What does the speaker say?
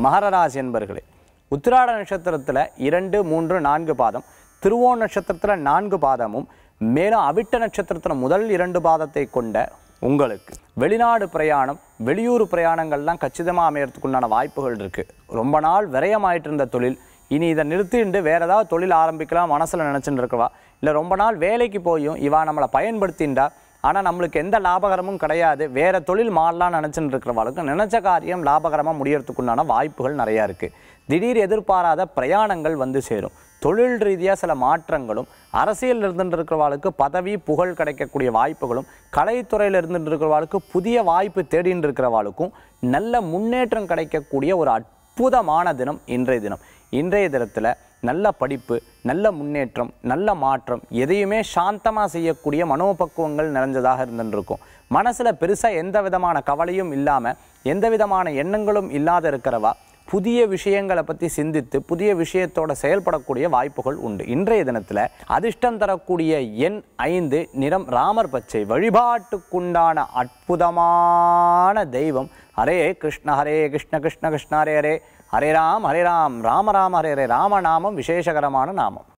மகர ராசி என்பர்களே உத்திராட நட்சத்திரத்தில் இரண்டு மூன்று நான்கு பாதம் திருவோண நட்சத்திரத்தில் நான்கு பாதமும் மேலும் அவிட்ட நட்சத்திரத்தில் முதல் இரண்டு பாதத்தை கொண்ட உங்களுக்கு வெளிநாடு பிரயாணம் வெளியூர் பிரயாணங்கள்லாம் கச்சிதமாக அமையறதுக்குண்டான வாய்ப்புகள் இருக்குது ரொம்ப நாள் விரயமாயிட்டு இருந்த தொழில் இனி இதை நிறுத்திட்டு வேற ஏதாவது தொழில் ஆரம்பிக்கலாம் மனசில் நினச்சிட்டு இருக்கவா இல்லை ரொம்ப நாள் வேலைக்கு போயும் இவா நம்மளை பயன்படுத்தின்றா ஆனால் நம்மளுக்கு எந்த லாபகரமும் கிடையாது வேற தொழில் மாறலாம்னு நினச்சிட்டு இருக்கிறவளுக்கு நினச்ச காரியம் லாபகரமாக முடியறதுக்குண்டான வாய்ப்புகள் நிறையா இருக்குது திடீர் எதிர்பாராத பிரயாணங்கள் வந்து சேரும் தொழில் ரீதியாக சில மாற்றங்களும் அரசியல் இருந்துட்டு இருக்கிறவாளுக்கு பதவி புகழ் கிடைக்கக்கூடிய வாய்ப்புகளும் கலைத்துறையில் இருந்துட்டு இருக்கிறவாளுக்கு புதிய வாய்ப்பு தேடின்னு இருக்கிறவாளுக்கும் நல்ல முன்னேற்றம் கிடைக்கக்கூடிய ஒரு அற்புதமான தினம் இன்றைய தினம் இன்றைய தினத்தில் நல்ல படிப்பு நல்ல முன்னேற்றம் நல்ல மாற்றம் எதையுமே சாந்தமாக செய்யக்கூடிய மனோபக்குவங்கள் நிறைஞ்சதாக இருந்துட்டு இருக்கும் மனசில் பெருசாக எந்த விதமான கவலையும் இல்லாமல் எந்த விதமான எண்ணங்களும் இல்லாத இருக்கிறவா புதிய விஷயங்களை பற்றி சிந்தித்து புதிய விஷயத்தோட செயல்படக்கூடிய வாய்ப்புகள் உண்டு இன்றைய தினத்தில் அதிர்ஷ்டம் தரக்கூடிய எண் ஐந்து நிறம் ராமர் பச்சை வழிபாட்டுக்குண்டான அற்புதமான தெய்வம் ஹரே கிருஷ்ண ஹரே கிருஷ்ண கிருஷ்ண கிருஷ்ண ஹரே ஹரே ஹரே ராம் ஹரே ராம் ராம ராம ஹரே ஹரே ராமநாமம் விசேஷகரமான நாமம்